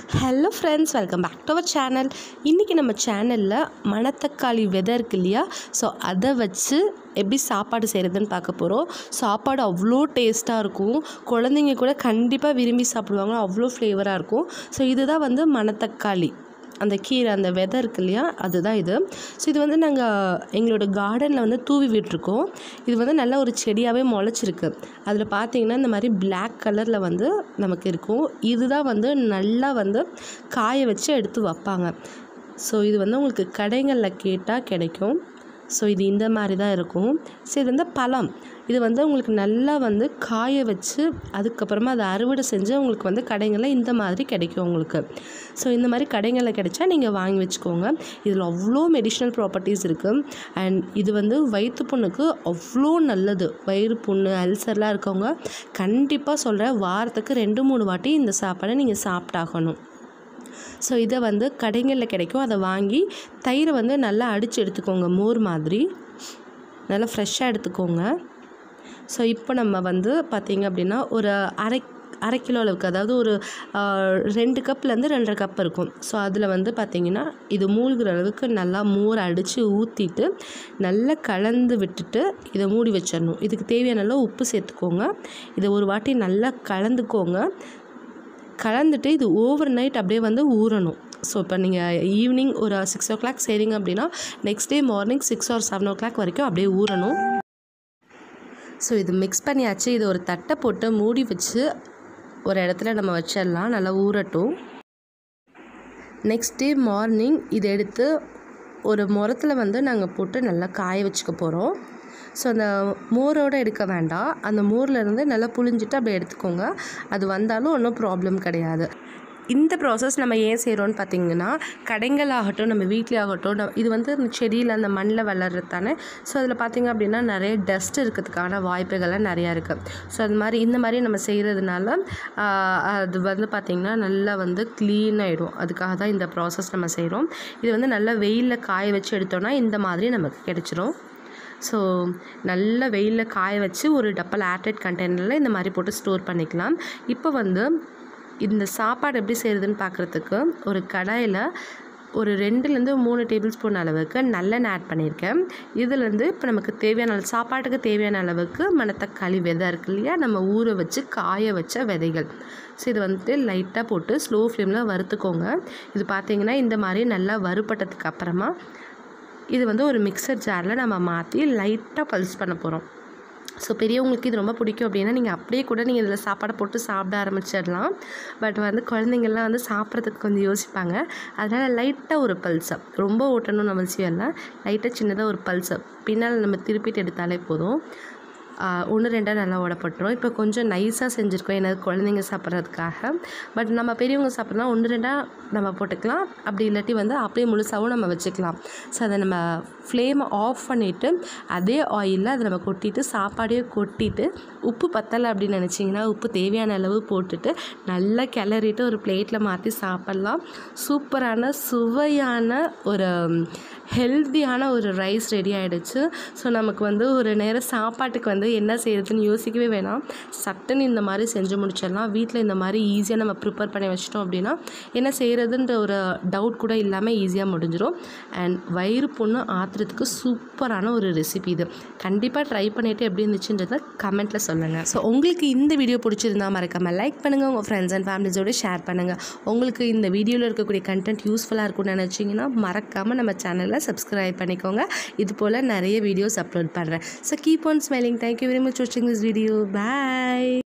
hello friends welcome back to our channel இன்றைக்கி நம்ம சேனலில் மணத்தக்காளி விதை இருக்கு இல்லையா ஸோ அதை வச்சு எப்படி சாப்பாடு செய்கிறதுன்னு பார்க்க போகிறோம் சாப்பாடு அவ்வளோ டேஸ்ட்டாக இருக்கும் குழந்தைங்க கூட கண்டிப்பாக விரும்பி சாப்பிடுவாங்க அவ்வளோ ஃப்ளேவராக இருக்கும் ஸோ இதுதான் வந்து மணத்தக்காளி அந்த கீரை அந்த விதை இருக்கு இல்லையா அதுதான் இது ஸோ இது வந்து நாங்கள் எங்களோட கார்டனில் வந்து தூவி விட்டுருக்கோம் இது வந்து நல்ல ஒரு செடியாகவே முளைச்சிருக்கு அதில் பார்த்தீங்கன்னா இந்த மாதிரி பிளாக் கலரில் வந்து நமக்கு இருக்கும் இதுதான் வந்து நல்லா வந்து காய வச்சு எடுத்து வைப்பாங்க ஸோ இது வந்து உங்களுக்கு கடைகளில் கேட்டால் கிடைக்கும் ஸோ இது இந்த மாதிரி தான் இருக்கும் ஸோ இது வந்து பழம் இது வந்து உங்களுக்கு நல்லா வந்து காய வச்சு அதுக்கப்புறமா அதை அறுவடை செஞ்சு உங்களுக்கு வந்து கடைகளில் இந்த மாதிரி கிடைக்கும் உங்களுக்கு ஸோ இந்த மாதிரி கடைகளில் கிடைச்சா நீங்கள் வாங்கி வச்சுக்கோங்க இதில் அவ்வளோ மெடிஷ்னல் ப்ராப்பர்ட்டிஸ் இருக்குது அண்ட் இது வந்து வயிற்று புண்ணுக்கு அவ்வளோ நல்லது வயிறு புண்ணு அல்சர்லாம் இருக்கவங்க கண்டிப்பாக சொல்கிறேன் வாரத்துக்கு ரெண்டு மூணு வாட்டி இந்த சாப்பாடை நீங்கள் சாப்பிட்டாகணும் ஸோ இதை வந்து கடைகளில் கிடைக்கும் அதை வாங்கி தயிரை வந்து நல்லா அடித்து எடுத்துக்கோங்க மோர் மாதிரி நல்லா ஃப்ரெஷ்ஷாக எடுத்துக்கோங்க ஸோ இப்போ நம்ம வந்து பார்த்திங்க அப்படின்னா ஒரு அரை அரை கிலோ அளவுக்கு அதாவது ஒரு ரெண்டு கப்லேருந்து ரெண்டரை கப் இருக்கும் ஸோ அதில் வந்து பார்த்திங்கன்னா இது மூழ்கிற அளவுக்கு நல்லா மோர் அடித்து ஊற்றிட்டு நல்லா கலந்து விட்டுட்டு இதை மூடி வச்சிடணும் இதுக்கு தேவையான அளவு உப்பு சேர்த்துக்கோங்க இதை ஒரு வாட்டி நல்லா கலந்துக்கோங்க கலந்துட்டு இது ஓவர் நைட் அப்படியே வந்து ஊறணும் ஸோ இப்போ நீங்கள் ஈவினிங் ஒரு சிக்ஸ் ஓ கிளாக் செய்கிறீங்க அப்படின்னா next day morning six or seven o'clock வரைக்கும் அப்படியே ஊறணும் ஸோ இது மிக்ஸ் பண்ணியாச்சு இது ஒரு தட்டை போட்டு மூடி வச்சு ஒரு இடத்துல நம்ம வச்சிடலாம் நல்லா ஊறட்டும் நெக்ஸ்ட் டே மார்னிங் இதை எடுத்து ஒரு முரத்தில் வந்து நாங்கள் போட்டு நல்லா காய வச்சுக்க போகிறோம் ஸோ அந்த மோரோடு எடுக்க வேண்டாம் அந்த மோர்லேருந்து நல்லா புழிஞ்சிட்டு அப்படியே எடுத்துக்கோங்க அது வந்தாலும் ஒன்றும் ப்ராப்ளம் கிடையாது இந்த ப்ராசஸ் நம்ம ஏன் செய்கிறோன்னு பார்த்தீங்கன்னா கடைகள் ஆகட்டும் நம்ம வீட்லேயே ஆகட்டும் நம்ம இது வந்து அந்த செடியில் அந்த மண்ணில் வளர்றது தானே ஸோ அதில் பார்த்திங்க அப்படின்னா நிறைய டஸ்ட் இருக்கிறதுக்கான வாய்ப்புகள்லாம் நிறையா இருக்குது ஸோ அது மாதிரி இந்த மாதிரி நம்ம செய்கிறதுனால அது வந்து பார்த்திங்கன்னா நல்லா வந்து க்ளீன் ஆகிடும் அதுக்காக தான் இந்த ப்ராசஸ் நம்ம செய்கிறோம் இது வந்து நல்லா வெயிலில் காய வச்சு எடுத்தோன்னா இந்த மாதிரி நமக்கு கிடைச்சிரும் ஸோ நல்ல வெயிலில் காய வச்சு ஒரு டப்பல் ஏர்டைட் கண்டெய்னரில் இந்த மாதிரி போட்டு ஸ்டோர் பண்ணிக்கலாம் இப்போ வந்து இந்த சாப்பாடு எப்படி செய்கிறதுன்னு பார்க்குறதுக்கு ஒரு கடாயில் ஒரு ரெண்டுலேருந்து மூணு டேபிள் ஸ்பூன் அளவுக்கு நல்லெண்ணெய் ஆட் பண்ணியிருக்கேன் இதுலேருந்து இப்போ நமக்கு தேவையான அளவு சாப்பாட்டுக்கு தேவையான அளவுக்கு மணத்தக்காளி விதை இருக்கு இல்லையா நம்ம ஊற வச்சு காய வச்ச விதைகள் ஸோ இது வந்துட்டு லைட்டாக போட்டு ஸ்லோ ஃப்ளேமில் வறுத்துக்கோங்க இது பார்த்திங்கன்னா இந்த மாதிரி நல்லா வறுப்பட்டதுக்கு அப்புறமா இது வந்து ஒரு மிக்சர் ஜாரில் நம்ம மாற்றி லைட்டாக பல்ஸ் பண்ண போகிறோம் ஸோ பெரியவங்களுக்கு இது ரொம்ப பிடிக்கும் அப்படின்னா நீங்கள் அப்படியே கூட நீங்கள் இதில் சாப்பாடை போட்டு சாப்பிட ஆரம்பிச்சிடலாம் பட் வந்து குழந்தைங்கள்லாம் வந்து சாப்பிட்றதுக்கு கொஞ்சம் யோசிப்பாங்க அதனால் லைட்டாக ஒரு பல்ஸை ரொம்ப ஓட்டணும்னு அவசியம் இல்லை லைட்டாக சின்னதாக ஒரு பல்ஸை பின்னால் நம்ம திருப்பிட்டு எடுத்தாலே போதும் ஒன்று ரெண்டாக நல்லா உடப்பட்டுரும் இப்போ கொஞ்சம் நைஸாக செஞ்சுருக்கோம் ஏன்னா குழந்தைங்க சாப்பிட்றதுக்காக பட் நம்ம பெரியவங்க சாப்பிட்றதுனா ஒன்று ரெண்டாக நம்ம போட்டுக்கலாம் அப்படி இல்லாட்டி வந்து அப்படியே முழுசாகவும் நம்ம வச்சுக்கலாம் ஸோ அதை நம்ம ஃப்ளேமை ஆஃப் பண்ணிவிட்டு அதே ஆயிலில் அதை நம்ம கொட்டிட்டு சாப்பாடே கொட்டிட்டு உப்பு பத்தலை அப்படின்னு நினச்சிங்கன்னா உப்பு தேவையான அளவு போட்டுட்டு நல்லா கிளறிட்டு ஒரு பிளேட்டில் மாற்றி சாப்பிட்லாம் சூப்பரான சுவையான ஒரு ஹெல்த்தியான ஒரு ரைஸ் ரெடி ஆகிடுச்சு ஸோ நமக்கு வந்து ஒரு நேரம் சாப்பாட்டுக்கு வந்து என்ன செய்கிறதுன்னு யோசிக்கவே வேணாம் சட்டுன்னு இந்த மாதிரி செஞ்சு முடிச்சிடலாம் வீட்டில் இந்த மாதிரி ஈஸியாக நம்ம ப்ரிப்பேர் பண்ணி வச்சிட்டோம் அப்படின்னா என்ன செய்கிறதுன்ற ஒரு டவுட் கூட இல்லாமல் ஈஸியாக முடிஞ்சிடும் அண்ட் வயிறு புண்ணு ஆற்றுறதுக்கு சூப்பரான ஒரு ரெசிபி இது கண்டிப்பாக ட்ரை பண்ணிவிட்டு எப்படி இருந்துச்சுன்றதை கமெண்ட்டில் சொல்லுங்கள் ஸோ உங்களுக்கு இந்த வீடியோ பிடிச்சிருந்தா மறக்காமல் லைக் பண்ணுங்கள் உங்கள் ஃப்ரெண்ட்ஸ் அண்ட் ஃபேமிலிஸோடு ஷேர் பண்ணுங்கள் உங்களுக்கு இந்த வீடியோவில் இருக்கக்கூடிய கண்டென்ட் யூஸ்ஃபுல்லாக இருக்கும்னு நினச்சிங்கன்னா மறக்காமல் நம்ம சேனலை சப்ஸ்கிரைப் பண்ணிக்கோங்க இது போல் நிறைய வீடியோஸ் அப்லோட் பண்ணுறேன் so keep on smiling thank you very much வாட்சிங் திஸ் வீடியோ பாய்